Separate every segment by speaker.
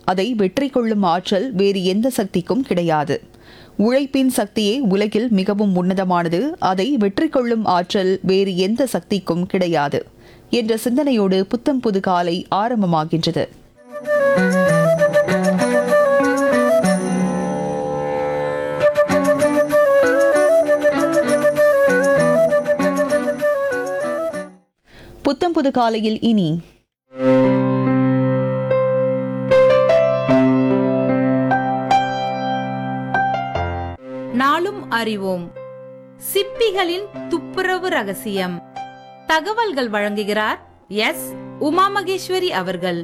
Speaker 1: அதை வெற்றி கொள்ளும் ஆற்றல் வேறு எந்த சக்திக்கும் கிடையாது உழைப்பின் சக்தியே உலகில் மிகவும் உன்னதமானது அதை வெற்றி கொள்ளும் ஆற்றல் வேறு எந்த சக்திக்கும் கிடையாது என்ற சிந்தனையோடு புத்தம் புது காலை ஆரம்பமாகின்றது புத்தம் புது காலையில் இனி
Speaker 2: நாளும் அறிவோம் சிப்பிகளின் துப்புரவு ரகசியம் தகவல்கள் வழங்குகிறார் எஸ் உமா மகேஸ்வரி அவர்கள்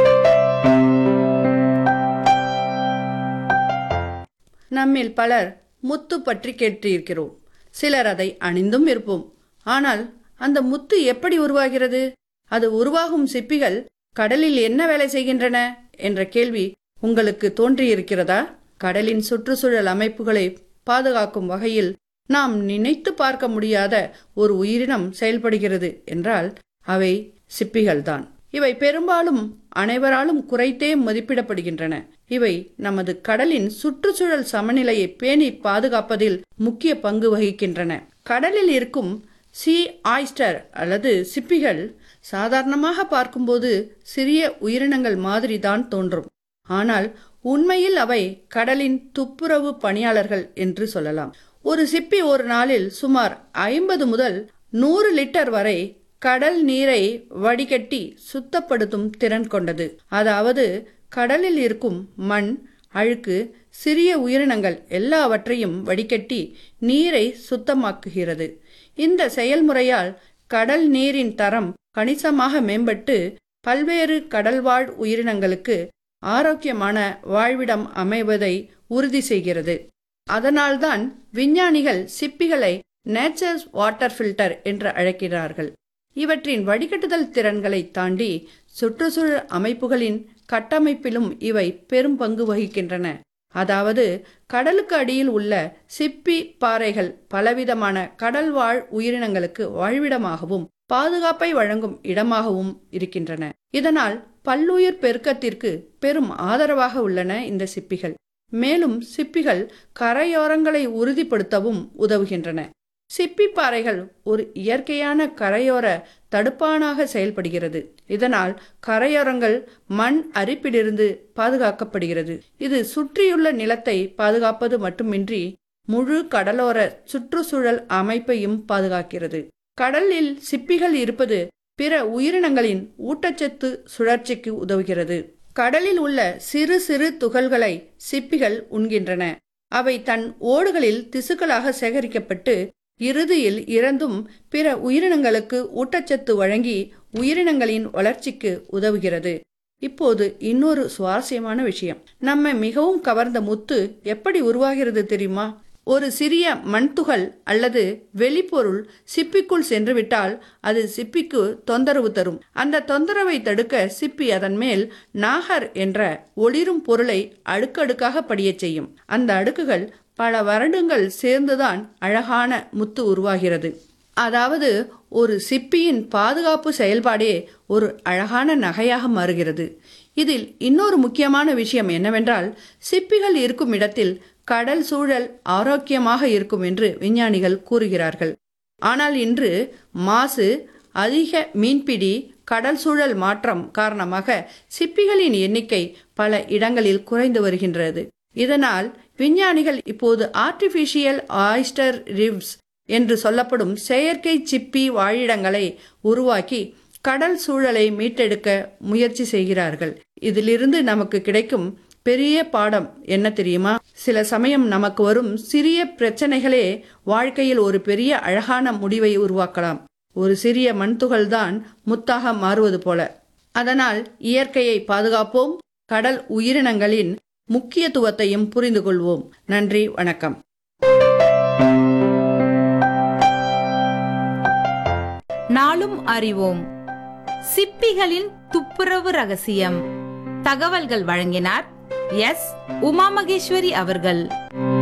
Speaker 3: நம்மில் பலர் முத்து பற்றி கேட்டிருக்கிறோம் சிலர் அதை அணிந்தும் இருப்போம் ஆனால் அந்த முத்து எப்படி உருவாகிறது அது உருவாகும் சிப்பிகள் கடலில் என்ன வேலை செய்கின்றன என்ற கேள்வி உங்களுக்கு தோன்றியிருக்கிறதா கடலின் சுற்றுச்சூழல் அமைப்புகளை பாதுகாக்கும் வகையில் நாம் நினைத்து பார்க்க முடியாத ஒரு உயிரினம் செயல்படுகிறது என்றால் அவை சிப்பிகள்தான் இவை பெரும்பாலும் அனைவராலும் குறைத்தே மதிப்பிடப்படுகின்றன இவை நமது கடலின் சுற்றுச்சூழல் சமநிலையை பேணி பாதுகாப்பதில் முக்கிய பங்கு வகிக்கின்றன கடலில் இருக்கும் சி ஆய்ஸ்டர் அல்லது சிப்பிகள் சாதாரணமாக பார்க்கும்போது சிறிய உயிரினங்கள் மாதிரி தான் தோன்றும் ஆனால் உண்மையில் அவை கடலின் துப்புரவு பணியாளர்கள் என்று சொல்லலாம் ஒரு சிப்பி ஒரு நாளில் சுமார் ஐம்பது முதல் நூறு லிட்டர் வரை கடல் நீரை வடிகட்டி சுத்தப்படுத்தும் திறன் கொண்டது அதாவது கடலில் இருக்கும் மண் அழுக்கு சிறிய உயிரினங்கள் எல்லாவற்றையும் வடிகட்டி நீரை சுத்தமாக்குகிறது இந்த செயல்முறையால் கடல் நீரின் தரம் கணிசமாக மேம்பட்டு பல்வேறு கடல்வாழ் உயிரினங்களுக்கு ஆரோக்கியமான வாழ்விடம் அமைவதை உறுதி செய்கிறது அதனால்தான் விஞ்ஞானிகள் சிப்பிகளை நேச்சர்ஸ் வாட்டர் ஃபில்டர் என்று அழைக்கிறார்கள் இவற்றின் வடிகட்டுதல் திறன்களை தாண்டி சுற்றுச்சூழல் அமைப்புகளின் கட்டமைப்பிலும் இவை பெரும் பங்கு வகிக்கின்றன அதாவது கடலுக்கு அடியில் உள்ள சிப்பி பாறைகள் பலவிதமான கடல்வாழ் உயிரினங்களுக்கு வாழ்விடமாகவும் பாதுகாப்பை வழங்கும் இடமாகவும் இருக்கின்றன இதனால் பல்லுயிர் பெருக்கத்திற்கு பெரும் ஆதரவாக உள்ளன இந்த சிப்பிகள் மேலும் சிப்பிகள் கரையோரங்களை உறுதிப்படுத்தவும் உதவுகின்றன சிப்பி பாறைகள் ஒரு இயற்கையான கரையோர தடுப்பானாக செயல்படுகிறது இதனால் கரையோரங்கள் மண் அரிப்பிலிருந்து பாதுகாக்கப்படுகிறது இது சுற்றியுள்ள நிலத்தை பாதுகாப்பது மட்டுமின்றி முழு கடலோர சுற்றுச்சூழல் அமைப்பையும் பாதுகாக்கிறது கடலில் சிப்பிகள் இருப்பது பிற உயிரினங்களின் ஊட்டச்சத்து சுழற்சிக்கு உதவுகிறது கடலில் உள்ள சிறு சிறு துகள்களை சிப்பிகள் உண்கின்றன அவை தன் ஓடுகளில் திசுக்களாக சேகரிக்கப்பட்டு இறுதியில் இறந்தும் பிற உயிரினங்களுக்கு ஊட்டச்சத்து வழங்கி உயிரினங்களின் வளர்ச்சிக்கு உதவுகிறது இப்போது இன்னொரு சுவாரஸ்யமான விஷயம் நம்ம மிகவும் கவர்ந்த முத்து எப்படி உருவாகிறது தெரியுமா ஒரு சிறிய மண்துகள் அல்லது வெளிப்பொருள் சிப்பிக்குள் சென்றுவிட்டால் அது சிப்பிக்கு தொந்தரவு தரும் அந்த தொந்தரவை தடுக்க சிப்பி அதன் மேல் நாகர் என்ற ஒளிரும் பொருளை அடுக்கடுக்காக படியச் செய்யும் அந்த அடுக்குகள் பல வருடங்கள் சேர்ந்துதான் அழகான முத்து உருவாகிறது அதாவது ஒரு சிப்பியின் பாதுகாப்பு செயல்பாடே ஒரு அழகான நகையாக மாறுகிறது இதில் இன்னொரு முக்கியமான விஷயம் என்னவென்றால் சிப்பிகள் இருக்கும் இடத்தில் கடல் சூழல் ஆரோக்கியமாக இருக்கும் என்று விஞ்ஞானிகள் கூறுகிறார்கள் ஆனால் இன்று மாசு அதிக மீன்பிடி கடல் சூழல் மாற்றம் காரணமாக சிப்பிகளின் எண்ணிக்கை பல இடங்களில் குறைந்து வருகின்றது இதனால் விஞ்ஞானிகள் இப்போது ஆர்டிபிஷியல் ஆயிஸ்டர் ரிவ்ஸ் என்று சொல்லப்படும் செயற்கை சிப்பி வாழிடங்களை உருவாக்கி கடல் சூழலை மீட்டெடுக்க முயற்சி செய்கிறார்கள் இதிலிருந்து நமக்கு கிடைக்கும் பெரிய பாடம் என்ன தெரியுமா சில சமயம் நமக்கு வரும் சிறிய பிரச்சனைகளே வாழ்க்கையில் ஒரு பெரிய அழகான முடிவை உருவாக்கலாம் ஒரு சிறிய மண்துகள் தான் முத்தாக மாறுவது போல அதனால் இயற்கையை பாதுகாப்போம் கடல் உயிரினங்களின் முக்கியத்துவத்தையும் புரிந்து கொள்வோம் நன்றி வணக்கம்
Speaker 2: நாளும் அறிவோம் சிப்பிகளின் துப்புரவு ரகசியம் தகவல்கள் வழங்கினார் எஸ் உமா மகேஸ்வரி அவர்கள்